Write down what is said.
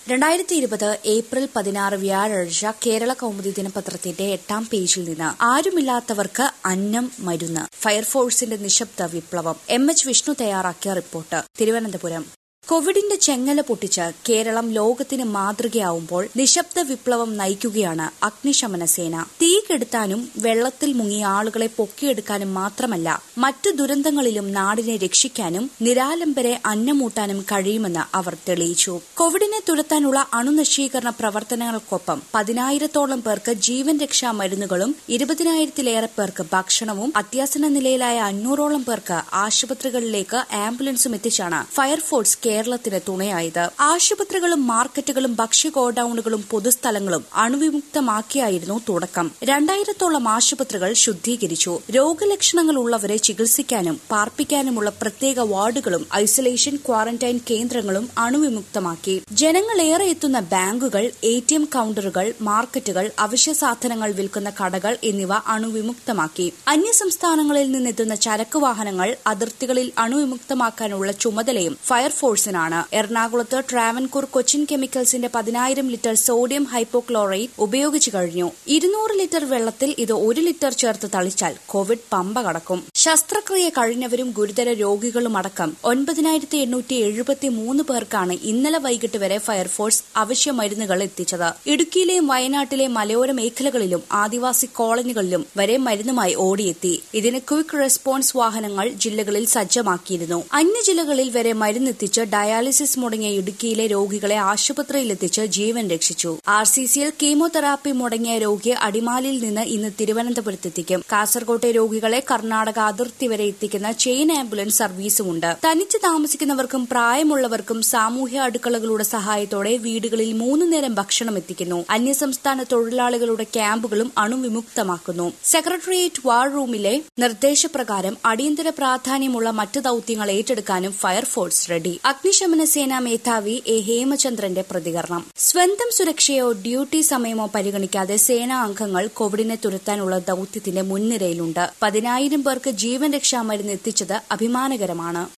രണ്ടായിരത്തി ഇരുപത് ഏപ്രിൽ പതിനാറ് വ്യാഴാഴ്ച കേരള കൗമുദി ദിനപത്രത്തിന്റെ എട്ടാം പേജിൽ നിന്ന് ആരുമില്ലാത്തവർക്ക് അന്നം മരുന്ന് ഫയർഫോഴ്സിന്റെ നിശബ്ദ വിപ്ലവം എം എച്ച് വിഷ്ണു തയ്യാറാക്കിയ റിപ്പോർട്ട് തിരുവനന്തപുരം കോവിഡിന്റെ ചെങ്ങല പൊട്ടിച്ച് കേരളം ലോകത്തിന് മാതൃകയാവുമ്പോൾ നിശബ്ദ വിപ്ലവം നയിക്കുകയാണ് അഗ്നിശമന സേന തീ കെടുത്താനും വെള്ളത്തിൽ മുങ്ങിയ ആളുകളെ പൊക്കിയെടുക്കാനും മാത്രമല്ല മറ്റു ദുരന്തങ്ങളിലും നാടിനെ രക്ഷിക്കാനും നിരാലംബരെ അന്നമൂട്ടാനും കഴിയുമെന്ന് അവർ തെളിയിച്ചു കോവിഡിനെ തുരത്താനുള്ള അണുനശീകരണ പ്രവർത്തനങ്ങൾക്കൊപ്പം പതിനായിരത്തോളം പേർക്ക് ജീവൻ രക്ഷാ മരുന്നുകളും ഇരുപതിനായിരത്തിലേറെ പേർക്ക് ഭക്ഷണവും അത്യാസന്ന നിലയിലായ അഞ്ഞൂറോളം പേർക്ക് ആശുപത്രികളിലേക്ക് ആംബുലൻസും എത്തിച്ചാണ് ഫയർഫോഴ്സ് കേരളത്തിന് തുണയായത് ആശുപത്രികളും മാർക്കറ്റുകളും ഭക്ഷ്യ ഗോഡൌണുകളും പൊതുസ്ഥലങ്ങളും അണുവിമുക്തമാക്കിയായിരുന്നു തുടക്കം രണ്ടായിരത്തോളം ആശുപത്രികൾ ശുദ്ധീകരിച്ചു രോഗലക്ഷണങ്ങൾ ഉള്ളവരെ ചികിത്സിക്കാനും പാർപ്പിക്കാനുമുള്ള പ്രത്യേക വാർഡുകളും ഐസൊലേഷൻ ക്വാറന്റൈൻ കേന്ദ്രങ്ങളും അണുവിമുക്തമാക്കി ജനങ്ങളേറെ എത്തുന്ന ബാങ്കുകൾ എ ടി എം കൌണ്ടറുകൾ മാർക്കറ്റുകൾ അവശ്യ സാധനങ്ങൾ വിൽക്കുന്ന കടകൾ എന്നിവ അണുവിമുക്തമാക്കി അന്യസംസ്ഥാനങ്ങളിൽ നിന്നെത്തുന്ന ചരക്ക് വാഹനങ്ങൾ അതിർത്തികളിൽ അണുവിമുക്തമാക്കാനുള്ള ചുമതലയും ഫയർഫോഴ്സിനാണ് എറണാകുളത്ത് ട്രാവൻകൂർ കൊച്ചിൻ കെമിക്കൽസിന്റെ പതിനായിരം ലിറ്റർ സോഡിയം ഹൈപ്പോക്ലോറൈറ്റ് ഉപയോഗിച്ചു കഴിഞ്ഞു ഇരുന്നൂറ് ലിറ്റർ വെള്ളത്തിൽ ഇത് ഒരു ലിറ്റർ ചേർത്ത് തളിച്ചാൽ കോവിഡ് പമ്പ കടക്കും ശസ്ത്രക്രിയ കഴിഞ്ഞവരും ഗുരുതര രോഗികളും അടക്കം ഒൻപതിനായിരത്തി എണ്ണൂറ്റി എഴുപത്തി മൂന്ന് പേർക്കാണ് ഇന്നലെ വൈകിട്ട് വരെ ഫയർഫോഴ്സ് അവശ്യ മരുന്നുകൾ എത്തിച്ചത് ഇടുക്കിയിലെയും വയനാട്ടിലെ മലയോര മേഖലകളിലും ആദിവാസി കോളനികളിലും വരെ മരുന്നുമായി ഓടിയെത്തി ഇതിന് ക്വിക്ക് റെസ്പോൺസ് വാഹനങ്ങൾ ജില്ലകളിൽ സജ്ജമാക്കിയിരുന്നു അന്യ ജില്ലകളിൽ വരെ മരുന്നെത്തിച്ച് ഡയാലിസിസ് മുടങ്ങിയ ഇടുക്കിയിലെ രോഗികളെ ആശുപത്രിയിലെത്തിച്ച് ജീവൻ രക്ഷിച്ചു ആർ സി സിയിൽ കീമോതെറാപ്പി മുടങ്ങിയ രോഗിയെ അടിമാലിയിൽ നിന്ന് ഇന്ന് തിരുവനന്തപുരത്തെത്തിക്കും കാസർകോട്ടെ രോഗികളെ കർണാടക അതിർത്തി വരെ എത്തിക്കുന്ന ചെയിൻ ആംബുലൻസ് സർവീസുമുണ്ട് തനിച്ച് താമസിക്കുന്നവർക്കും പ്രായമുള്ളവർക്കും സാമൂഹ്യ അടുക്കളകളുടെ സഹായത്തോടെ വീടുകളിൽ മൂന്ന് നേരം ഭക്ഷണം എത്തിക്കുന്നു അന്യസംസ്ഥാന തൊഴിലാളികളുടെ ക്യാമ്പുകളും അണുവിമുക്തമാക്കുന്നു സെക്രട്ടേറിയറ്റ് വാർ റൂമിലെ നിർദ്ദേശപ്രകാരം അടിയന്തര പ്രാധാന്യമുള്ള മറ്റ് ദൌത്യങ്ങൾ ഏറ്റെടുക്കാനും ഫയർഫോഴ്സ് റെഡി അഗ്നിശമന സേനാ മേധാവി എ ഹേമചന്ദ്രന്റെ പ്രതികരണം സ്വന്തം സുരക്ഷയോ ഡ്യൂട്ടി സമയമോ പരിഗണിക്കാതെ സേനാ അംഗങ്ങൾ കോവിഡിനെ തുരത്താനുള്ള ദൌത്യത്തിന്റെ മുൻനിരയിലുണ്ട് പതിനായിരം പേർക്ക് ജീവൻ രക്ഷാ മരുന്ന് എത്തിച്ചത് അഭിമാനകരമാണ്